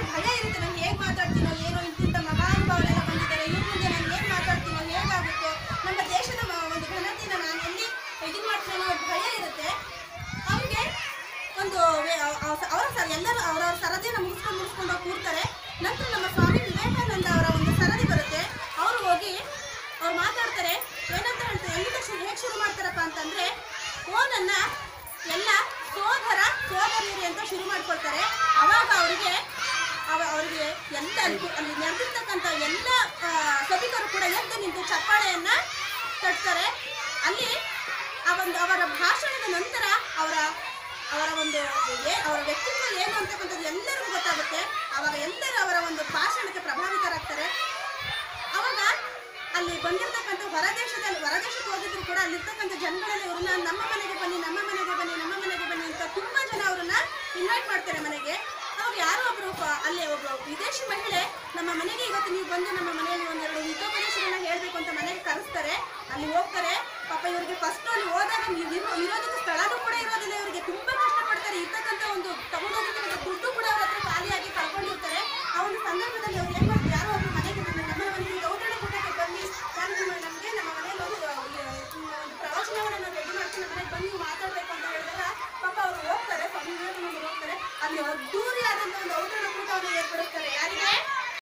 ಭಯ ಇರುತ್ತೆ ನಾನು ಹೇಗೆ ಮಾತಾಡ್ತೀನೋ ಏನೋ ಇಂತಿಂತ ಮಹಾನುಭಾವರೆಲ್ಲ ಬಂದಿದ್ದಾರೆ ಇವ್ರ ಮುಂದೆ ನಾನು ಹೇಗೆ ಮಾತಾಡ್ತೀನೋ ಹೇಗಾಗುತ್ತೋ ನಮ್ಮ ದೇಶದ ಮ- ಒಂದು ಘನತೆನ ನಾನು ಎಲ್ಲಿ ಇದು ಮಾಡ್ತೀನೋ ಅನ್ನೋ ಭಯ ಇರುತ್ತೆ ಅವ್ರಿಗೆ ಒಂದು ವೇ- ಅವ- ಅವ- ಅವರ ಸ ಎಲ್ಲರೂ ಅವರವ್ರ ಸರದಿಯನ್ನು ಮುಗಿಸ್ಕೊಂಡು ಮುಗಿಸ್ಕೊಂಡು ಹೋಗಿ ಕೂರ್ತಾರೆ ನಂತರ ನಮ್ಮ ಸ್ವಾಮಿ ವಿವೇಕಾನಂದ ಅವರ ಒಂದು ಸರದಿ ಬರುತ್ತೆ ಅವರು ಹೋಗಿ ಅವ್ರು ಮಾತಾಡ್ತಾರೆ ಏನಂತ ಹೇಳ್ತಾರೆ ಎಲ್ಲಿಂದ ಶುರು ಹೇಗೆ ಶುರು ಮಾಡ್ತಾರಪ್ಪ ಅಂತಂದ್ರೆ ಫೋನನ್ನ ಎಲ್ಲ ಸೋದರ ಸೋದರಿಯರಿ ಅಂತ ಶುರು ಮಾಡ್ಕೊಳ್ತಾರೆ ಅವಾಗ ಅವರಿಗೆ ಅವ ಅವರಿಗೆ ಎಲ್ಲ ಅಲ್ಲಿ ಅಲ್ಲಿ ನೆರೆದಿರ್ತಕ್ಕಂಥ ಎಲ್ಲ ಆ, ಸಭಿಕರು ಕೂಡ ಎದ್ದು ನಿಂತು ಚಪ್ಪಾಳೆಯನ್ನ ತಟ್ತಾರೆ ಅಲ್ಲಿ ಆ ಒಂದು ಅವರ ಭಾಷಣದ ನಂತರ ಅವರ ಅವರ ಒಂದು ಏ- ಅವರ ವ್ಯಕ್ತಿತ್ವ ಏನು ಅಂತಕ್ಕಂಥದ್ದು ಎಲ್ಲರಿಗೂ ಗೊತ್ತಾಗುತ್ತೆ ಅವಾಗ ಎಲ್ಲರೂ ಅವರ ಒಂದು ಭಾಷಣಕ್ಕೆ ಪ್ರಭಾವಿತರಾಗ್ತಾರೆ ಅವಾಗ ಅಲ್ಲಿ ಬಂದಿರತಕ್ಕಂಥ ಹೊರದೇಶದಲ್ಲಿ ಹೊರದೇಶಕ್ಕೆ ಹೋಗಿದ್ರು ಕೂಡ ಅಲ್ಲಿರ್ತಕ್ಕಂಥ ಜನಗಳೆಲ್ಲ ಇವ್ರನ್ನ ನಮ್ಮ ಮನೆಗೆ ಬನ್ನಿ ನಮ್ಮ ಮನೆಗೆ ಬನ್ನಿ ನಮ್ಮ ಮನೆಗೆ ಬನ್ನಿ ಅಂತ ತುಂಬಾ ಜನ ಅವ್ರನ್ನ ಇನ್ವೈಟ್ ಮಾಡ್ತಾರೆ ಮನೆಗೆ ಅವಾಗ ಯಾರೋ ಒಬ್ರು ಪ- ಅಲ್ಲಿ ಒಬ್ಬ ವಿದೇಶಿ ಮಹಿಳೆ ನಮ್ಮ ಮನೆಗೆ ಇವತ್ತು ನೀವು ಬಂದು ನಮ್ಮ ಮನೆಯಲ್ಲಿ ಒಂದೆರಡು ಹಿತೋಪದೇಶಗಳನ್ನ ಹೇಳ್ಬೇಕು ಅಂತ ಮನೆಗೆ ಕರೆಸ್ತಾರೆ ಅಲ್ಲಿ ಹೋಗ್ತಾರೆ ಪಾಪ ಇವರಿಗೆ ಫಸ್ಟ್ ಅಲ್ಲಿ ಹೋದಾಗ ನೀವು ಇರೋ- ಇರೋದಕ್ಕೆ ಸ್ಥಳನೂ ಕೂಡ ಇರೋದಿಲ್ಲ ಇವರಿಗೆ ತುಂಬಾ